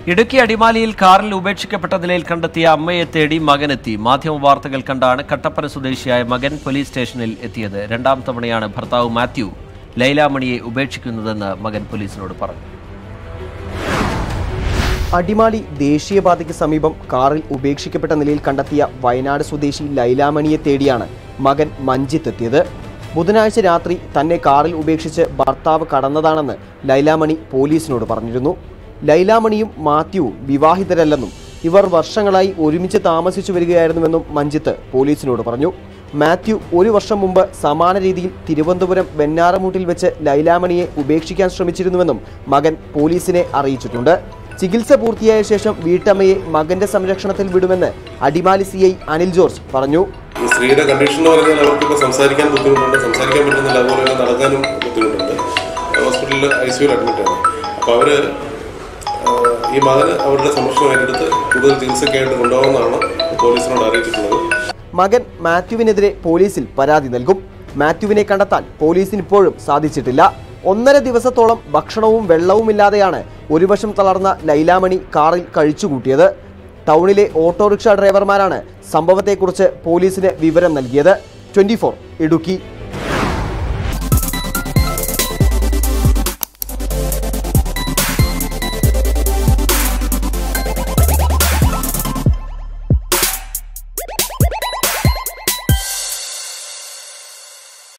ഇടുക്കി അടിമാലിയിൽ കാറിൽ ഉപേക്ഷിക്കപ്പെട്ട നിലയിൽ കണ്ടെത്തിയ അമ്മയെ തേടി മകനെത്തി മാധ്യമ വാർത്തകൾ കണ്ടാണ് കട്ടപ്പന സ്വദേശിയായ മകൻ പോലീസ് സ്റ്റേഷനിൽ എത്തിയത് രണ്ടാം തവണയാണ് ഭർത്താവ് മാത്യു ലൈലാമണിയെ ഉപേക്ഷിക്കുന്നതെന്ന് മകൻ പോലീസിനോട് പറഞ്ഞു അടിമാലി ദേശീയപാതയ്ക്ക് സമീപം കാറിൽ ഉപേക്ഷിക്കപ്പെട്ട നിലയിൽ കണ്ടെത്തിയ വയനാട് സ്വദേശി ലൈലാമണിയെ തേടിയാണ് മകൻ മഞ്ജിത്ത് എത്തിയത് ബുധനാഴ്ച രാത്രി തന്നെ കാറിൽ ഉപേക്ഷിച്ച് ഭർത്താവ് കടന്നതാണെന്ന് ലൈലാമണി പോലീസിനോട് പറഞ്ഞിരുന്നു ലൈലാമണിയും മാത്യുവും വിവാഹിതരല്ലെന്നും ഇവർ വർഷങ്ങളായി ഒരുമിച്ച് താമസിച്ചു വരികയായിരുന്നുവെന്നും മഞ്ജിത്ത് പോലീസിനോട് പറഞ്ഞു മാത്യു ഒരു വർഷം മുമ്പ് സമാന രീതിയിൽ തിരുവനന്തപുരം വെഞ്ഞാറമൂട്ടിൽ വെച്ച് ലൈലാമണിയെ ഉപേക്ഷിക്കാൻ ശ്രമിച്ചിരുന്നുവെന്നും മകൻ പോലീസിനെ അറിയിച്ചിട്ടുണ്ട് ചികിത്സ പൂർത്തിയായ ശേഷം വീട്ടമ്മയെ മകന്റെ സംരക്ഷണത്തിൽ വിടുമെന്ന് അടിമാലി സി ഐ അനിൽ ജോർജ് പറഞ്ഞു ഈ സ്ത്രീയുടെ കണ്ടീഷൻ എന്ന് പറഞ്ഞാൽ അവർക്കിപ്പോൾ സംസാരിക്കാൻ ബുദ്ധിമുട്ടുണ്ട് സംസാരിക്കാൻ പറ്റുന്നില്ല അതുപോലെ തന്നെ നടക്കാനും ബുദ്ധിമുട്ടുണ്ട് ഹോസ്പിറ്റലിൽ ഐ സിയുയിൽ അഡ്മിറ്റാണ് അപ്പോൾ അവർ ഈ മകന് അവരുടെ സംരക്ഷണം ഏറ്റെടുത്ത് കൂടുതൽ ചികിത്സയ്ക്കായിട്ട് കൊണ്ടുപോകുമെന്നാണ് പോലീസിനോട് അറിയിച്ചിട്ടുള്ളത് മകൻ മാത്യുവിനെതിരെ പോലീസിൽ പരാതി നൽകും മാത്യുവിനെ കണ്ടെത്താൻ പോലീസിന് ഇപ്പോഴും സാധിച്ചിട്ടില്ല ഒന്നര ദിവസത്തോളം ഭക്ഷണവും വെള്ളവുമില്ലാതെയാണ് ഒരു വശം തളർന്ന ലൈലാമണി കാറിൽ കഴിച്ചുകൂട്ടിയത് ടൗണിലെ ഓട്ടോറിക്ഷ ഡ്രൈവർമാരാണ് സംഭവത്തെക്കുറിച്ച് പോലീസിന് വിവരം നൽകിയത് ട്വന്റി ഇടുക്കി